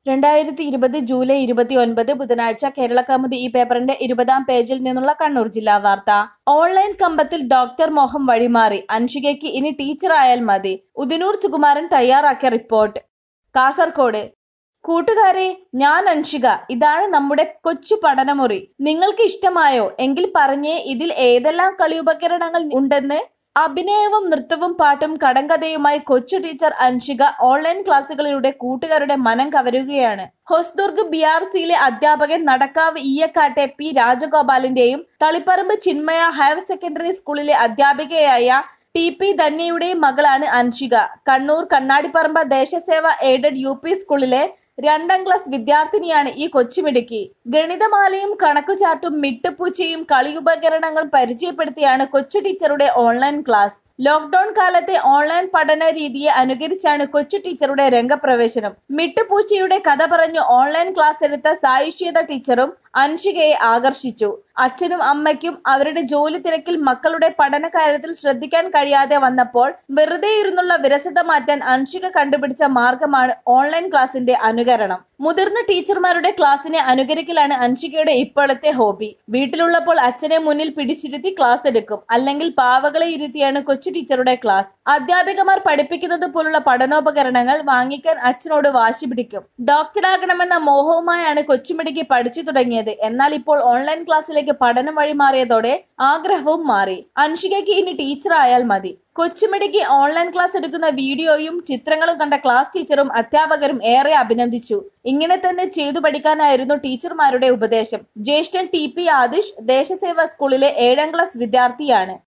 രണ്ടായിരത്തി ഇരുപത് ജൂലൈ ഇരുപത്തി ഒൻപത് ബുധനാഴ്ച കേരള കൗമുദി ഈ പേപ്പറിന്റെ ഇരുപതാം പേജിൽ നിന്നുള്ള കണ്ണൂർ ജില്ലാ വാർത്ത ഓൺലൈൻ കമ്പത്തിൽ ഡോക്ടർ മോഹം വഴിമാറി അൻഷികയ്ക്ക് ഇനി ടീച്ചറായാൽ മതി ഉദിനൂർ സുകുമാരൻ തയ്യാറാക്കിയ റിപ്പോർട്ട് കാസർകോട് കൂട്ടുകാരെ ഞാൻ അൻഷിക ഇതാണ് നമ്മുടെ കൊച്ചു പഠനമുറി നിങ്ങൾക്ക് ഇഷ്ടമായോ എങ്കിൽ പറഞ്ഞേ ഇതിൽ ഏതെല്ലാം കളിയുപകരണങ്ങൾ ഉണ്ടെന്ന് അഭിനയവും നൃത്തവും പാട്ടും കടങ്കഥയുമായി കൊച്ചു ടീച്ചർ അൻഷിക ഓൺലൈൻ ക്ലാസുകളിലൂടെ കൂട്ടുകാരുടെ മനം കവരുകയാണ് ഹൊസ്ദുർഗ് ബി ആർ സിയിലെ അധ്യാപകൻ നടക്കാവ് ഈയക്കാട്ടെ പി രാജഗോപാലിന്റെയും തളിപ്പറമ്പ് ചിന്മയ ഹയർ സെക്കൻഡറി സ്കൂളിലെ അധ്യാപികയായ ടി പി ധന്യയുടെയും മകളാണ് Anshika Kannur Kannadiparamba Deshaseva aided U P സ്കൂളിലെ രണ്ടാം ക്ലാസ് വിദ്യാർത്ഥിനിയാണ് ഈ കൊച്ചുമിടുക്കി ഗണിതമാലയും കണക്കുചാർട്ടും മിട്ടുപൂച്ചയും കളിയുപകരണങ്ങൾ പരിചയപ്പെടുത്തിയാണ് കൊച്ചു ടീച്ചറുടെ ഓൺലൈൻ ക്ലാസ് ലോക്ക്ഡൌൺ കാലത്തെ ഓൺലൈൻ പഠന രീതിയെ അനുകരിച്ചാണ് കൊച്ചു ടീച്ചറുടെ രംഗപ്രവേശനം മിട്ടുപൂച്ചയുടെ കഥ പറഞ്ഞു ഓൺലൈൻ ക്ലാസ് എടുത്ത സായുഷ്യത ടീച്ചറും അൻഷികയെ ആകർഷിച്ചു അച്ഛനും അമ്മയ്ക്കും അവരുടെ ജോലി തിരക്കിൽ മക്കളുടെ പഠന കാര്യത്തിൽ ശ്രദ്ധിക്കാൻ കഴിയാതെ വന്നപ്പോൾ വെറുതെ ഇരുന്നുള്ള വിരസത മാറ്റാൻ അൻഷിക കണ്ടുപിടിച്ച മാർഗമാണ് ഓൺലൈൻ ക്ലാസിന്റെ അനുകരണം മുതിർന്ന ടീച്ചർമാരുടെ ക്ലാസ്സിനെ അനുകരിക്കലാണ് അൻഷികയുടെ ഇപ്പോഴത്തെ ഹോബി വീട്ടിലുള്ളപ്പോൾ അച്ഛനെ മുന്നിൽ പിടിച്ചിരുത്തി ക്ലാസ് എടുക്കും അല്ലെങ്കിൽ പാവകളെ ഇരുത്തിയാണ് കൊച്ചു ടീച്ചറുടെ ക്ലാസ് അധ്യാപികമാർ പഠിപ്പിക്കുന്നത് പോലുള്ള പഠനോപകരണങ്ങൾ വാങ്ങിക്കാൻ അച്ഛനോട് വാശി പിടിക്കും ഡോക്ടറാകണമെന്ന മോഹവുമായാണ് കൊച്ചുമിടുക്കി പഠിച്ചു തുടങ്ങിയത് എന്നാൽ ഇപ്പോൾ ഓൺലൈൻ ക്ലാസ്സിലേക്ക് പഠനം വഴി മാറിയതോടെ ആഗ്രഹവും മാറി അൻഷികയ്ക്ക് ഇനി ടീച്ചറായാൽ മതി കൊച്ചുമിടുക്കി ഓൺലൈൻ ക്ലാസ് എടുക്കുന്ന വീഡിയോയും ചിത്രങ്ങളും കണ്ട ക്ലാസ് ടീച്ചറും അധ്യാപകരും ഏറെ അഭിനന്ദിച്ചു ഇങ്ങനെ തന്നെ ചെയ്തു പഠിക്കാനായിരുന്നു ടീച്ചർമാരുടെ ഉപദേശം ജ്യേഷ്ഠൻ ടി പി ആദിഷ് ദേശസേവ സ്കൂളിലെ ഏഴാം ക്ലാസ് വിദ്യാർത്ഥിയാണ്